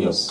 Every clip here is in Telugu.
న్యూస్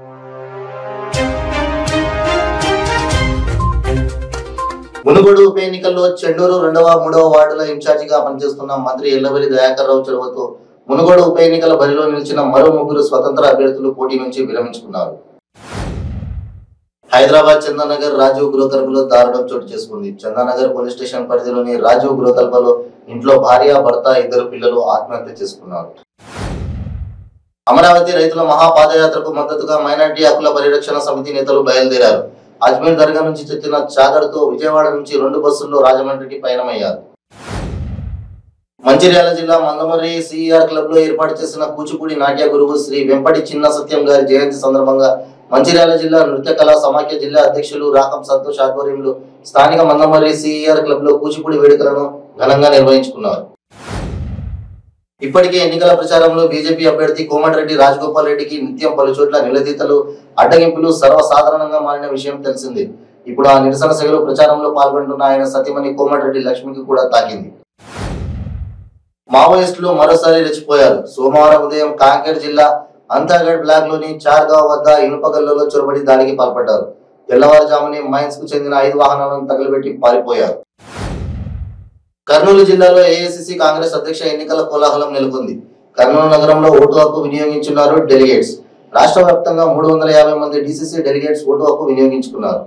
మునుగోడు ఉప ఎన్నికల్లో చెండూరు రెండవ మూడవ వార్డుల ఇన్ఛార్జిగా పనిచేస్తున్న మంత్రి ఎల్లవెల్లి దయాకర్ రావు చొరవతో మునుగోడు ఉప ఎన్నికల బరిలో నిలిచిన మరో ముగ్గురు స్వతంత్ర అభ్యర్థులు పోటీ నుంచి విరమించుకున్నారు హైదరాబాద్ చందానగర్ రాజీవ్ గృహకల్పలో దారుణం చోటు చేసుకుంది చందానగర్ పోలీస్ స్టేషన్ పరిధిలోని రాజీవ్ గృహకల్పలో ఇంట్లో భార్య భర్త ఇద్దరు పిల్లలు ఆత్మహత్య చేసుకున్నారు అమరావతి రైతుల మహాపాదయాత్రకు మద్దతుగా మైనార్టీ హక్కుల పరిరక్షణ సమితి నేతలు బయలుదేరారు అజ్మీర్ దర్గా నుంచి చెత్తిన చాదర్తో విజయవాడ నుంచి రెండు బస్సుల్లో రాజమండ్రికి పయనమయ్యారు మంచిర్యాల జిల్లా మందమర్రి సిఈఆర్ క్లబ్ లో ఏర్పాటు చేసిన కూచిపూడి నాట్య గురువు శ్రీ వెంపటి చిన్న సత్యం గారి జయంతి సందర్భంగా మంచిర్యాల జిల్లా నృత్య కళా సమాఖ్య జిల్లా అధ్యక్షులు రాకం సంతోష్ ఆధ్వర్యంలో స్థానిక మందమర్రి సిఈఆర్ క్లబ్ లో కూచిపూడి వేడుకలను ఘనంగా నిర్వహించుకున్నారు ఇప్పటికే ఎన్నికల ప్రచారంలో బీజేపీ అభ్యర్థి కోమటిరెడ్డి రాజగోపాల్ రెడ్డికి నిత్యం పలు చోట్ల నిలదీతలు అడ్డగింపులు సర్వసాధారణంగా మారిన విషయం తెలిసింది ఇప్పుడు ఆ నిరసన సభలో ప్రచారంలో పాల్గొంటున్న ఆయన సతీమణి కోమటిరెడ్డి లక్ష్మికి కూడా తాకింది మావోయిస్టులు మరోసారి రెచ్చిపోయారు సోమవారం ఉదయం కాంకేర్ జిల్లా అంతాగఢ్ బ్లాక్ లోని చార్గావ్ వద్ద ఇనుపగల్లలో చొరబడి దాడికి పాల్పడ్డారు తెల్లవారుజామునే మైన్స్ కు చెందిన ఐదు వాహనాలను తగలబెట్టి పారిపోయారు కర్నూలు జిల్లాలో ఏఐసిసి కాంగ్రెస్ అధ్యక్ష ఎన్నికల కోలాహలం నెలకొంది కర్నూలు నగరంలో ఓటు హక్కు వినియోగించున్నారు డెలిగేట్స్ రాష్ట్ర వ్యాప్తంగా మూడు వందల యాభై మంది డిసిసి డెలిగేట్స్ ఓటు హక్కు వినియోగించుకున్నారు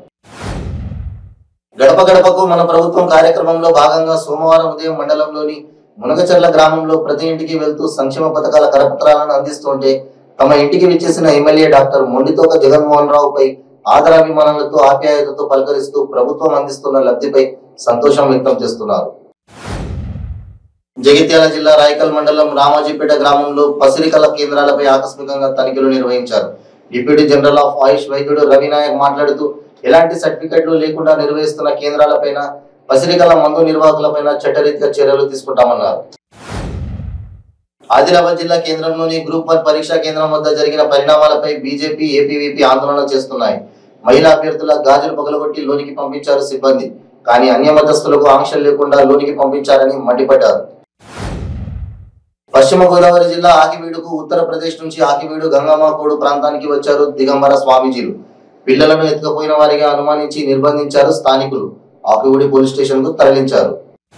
గడప గడపకు మన ప్రభుత్వం కార్యక్రమంలో భాగంగా సోమవారం ఉదయం మండలంలోని మునగచర్ల గ్రామంలో ప్రతి ఇంటికి వెళ్తూ సంక్షేమ పథకాల కరపత్రాలను అందిస్తుంటే తమ ఇంటికి విచ్చేసిన ఎమ్మెల్యే డాక్టర్ మొండితోక జగన్మోహన్ రావుపై ఆదరాభిమానాలతో ఆప్యాయతతో పలకరిస్తూ ప్రభుత్వం అందిస్తున్న లబ్ధిపై సంతోషం వ్యక్తం చేస్తున్నారు జగిత్యాల జిల్లా రాయకల్ మండలం రామాజీపేట గ్రామంలో పసిరికల కేంద్రాలపై ఆకస్మికంగా తనిఖీలు నిర్వహించారు డిప్యూటీ జనరల్ ఆఫ్ ఆయుష్ వైద్యుడు రవినాయక్ మాట్లాడుతూ ఎలాంటి సర్టిఫికెట్లు లేకుండా నిర్వహిస్తున్న కేంద్రాలపైన పసిరికల మందు నిర్వాహకులపైన చట్టరీత్యా చర్యలు తీసుకుంటామన్నారు ఆదిలాబాద్ జిల్లా కేంద్రంలోని గ్రూప్ వన్ పరీక్షా కేంద్రం వద్ద జరిగిన పరిణామాలపై బీజేపీ ఏపీవీపీ ఆందోళన చేస్తున్నాయి మహిళా అభ్యర్థుల గాజులు పగలగొట్టి లోనికి పంపించారు సిబ్బంది కానీ అన్య మతస్థులకు ఆంక్షలు లేకుండా లోనికి పంపించారని మండిపడ్డారు పశ్చిమ గోదావరి జిల్లా ఆకివీడుకు ఉత్తరప్రదేశ్ నుంచి ఆకివీడు గంగమ్మకోడు ప్రాంతానికి వచ్చారు దిగంబర స్వామీజీలు పిల్లలను ఎత్తుకుపోయిన వారిగా అనుమానించి నిర్బంధించారు స్థానికులు ఆకివీడి పోలీస్ స్టేషన్ కు తరలించారు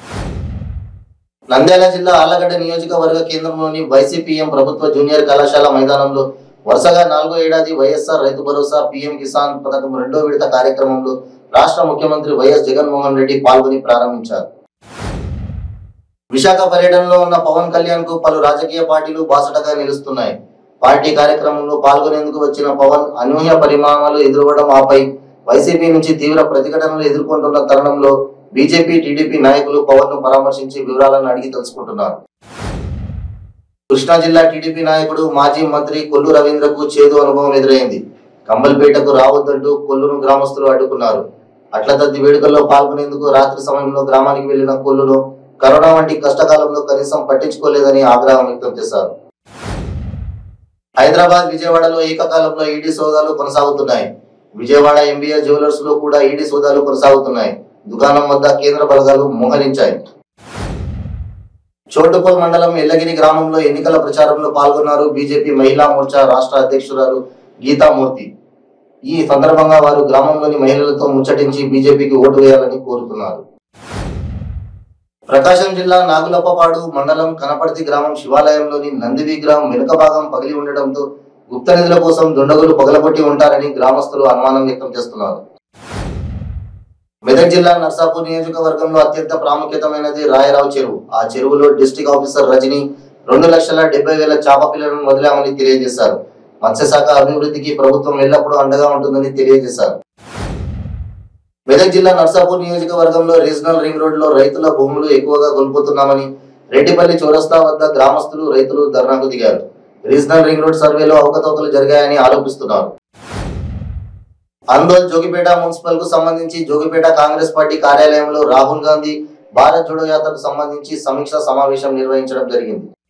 నంద్యాల జిల్లా ఆళ్లగడ్డ నియోజకవర్గ కేంద్రంలోని వైసీపీఎం ప్రభుత్వ జూనియర్ కళాశాల మైదానంలో వరుసగా నాలుగో ఏడాది వైఎస్ఆర్ రైతు భరోసా పీఎం కిసాన్ పథకం రెండో విడత కార్యక్రమంలో రాష్ట్ర ముఖ్యమంత్రి వైఎస్ జగన్మోహన్ రెడ్డి పాల్గొని ప్రారంభించారు విశాఖ పర్యటనలో ఉన్న పవన్ కళ్యాణ్ కు పలు రాజకీయ పార్టీలు బాసటగా నిలుస్తున్నాయి పార్టీ కార్యక్రమంలో పాల్గొనేందుకు వచ్చిన పవన్ అనూహ్య పరిణామాలు ఎదురవ్వడం ఆపై వైసీపీ నుంచి తీవ్ర ప్రతిఘటనలు ఎదుర్కొంటున్న తరుణంలో బీజేపీ టీడీపీ నాయకులు పవన్ ను పరామర్శించి వివరాలను అడిగి తెలుసుకుంటున్నారు కృష్ణా జిల్లా టీడీపీ నాయకుడు మాజీ మంత్రి కొల్లు రవీంద్రకు చేదు అనుభవం ఎదురైంది కంబల్పేటకు రావద్దంటూ కొల్లును గ్రామస్తులు అడ్డుకున్నారు అట్ల తద్ది వేడుకల్లో పాల్గొనేందుకు రాత్రి సమయంలో గ్రామానికి వెళ్లిన కొల్లును కరోనా వంటి కష్టకాలంలో కనీసం పట్టించుకోలేదని ఆగ్రహం వ్యక్తం చేశారు హైదరాబాద్ విజయవాడలో ఏకకాలంలో ఈడీ సోదాలు కొనసాగుతున్నాయి విజయవాడ ఎంబీఏ జ్యువెలర్స్ లో కూడా ఈడీ సోదాలు కొనసాగుతున్నాయి దుకాణం వద్ద కేంద్ర బలగాలు మోహరించాయి చోటుపల్ మండలం ఎల్లగిరి గ్రామంలో ఎన్నికల ప్రచారంలో పాల్గొన్నారు బీజేపీ మహిళా మోర్చా రాష్ట్ర అధ్యక్షురాలు గీతామూర్తి ఈ సందర్భంగా వారు గ్రామంలోని మహిళలతో ముచ్చటించి బీజేపీకి ఓటు వేయాలని కోరుతున్నారు ప్రకాశం జిల్లా నాగులప్పపాడు మండలం కనపర్తి గ్రామం శివాలయంలోని నంది విగ్రహం వెనుక భాగం పగిలి ఉండడంతో గుప్త నిధుల కోసం దుండగులు పగలగొట్టి ఉంటారని గ్రామస్తులు అనుమానం వ్యక్తం చేస్తున్నారు మెదక్ జిల్లా నర్సాపూర్ నియోజకవర్గంలో అత్యంత ప్రాముఖ్యతమైనది రాయరావు చెరువు ఆ చెరువులో డిస్టిక్ ఆఫీసర్ రజని రెండు లక్షల డెబ్బై వేల చేప పిల్లలను వదిలామని తెలియజేశారు మత్స్యశాఖ అభివృద్ధికి ప్రభుత్వం ఎల్లప్పుడూ అండగా ఉంటుందని తెలియజేశారు మెదక్ జిల్లా నర్సాపూర్ నియోజకవర్గంలో రీజనల్ రింగ్ రోడ్ లో రైతుల భూములు ఎక్కువగా కోల్పోతున్నామని రెడ్డిపల్లి చౌరస్తా వద్ద గ్రామస్తులు రైతులు ధర్నాకు దిగారు రీజనల్ రింగ్ రోడ్ సర్వేలో అవకతవకలు జరిగాయని ఆరోపిస్తున్నారు అందోల్ జోగిపేట మున్సిపల్ కు సంబంధించి జోగిపేట కాంగ్రెస్ పార్టీ కార్యాలయంలో రాహుల్ గాంధీ భారత్ జోడో యాత్రకు సంబంధించి సమీక్ష సమావేశం నిర్వహించడం జరిగింది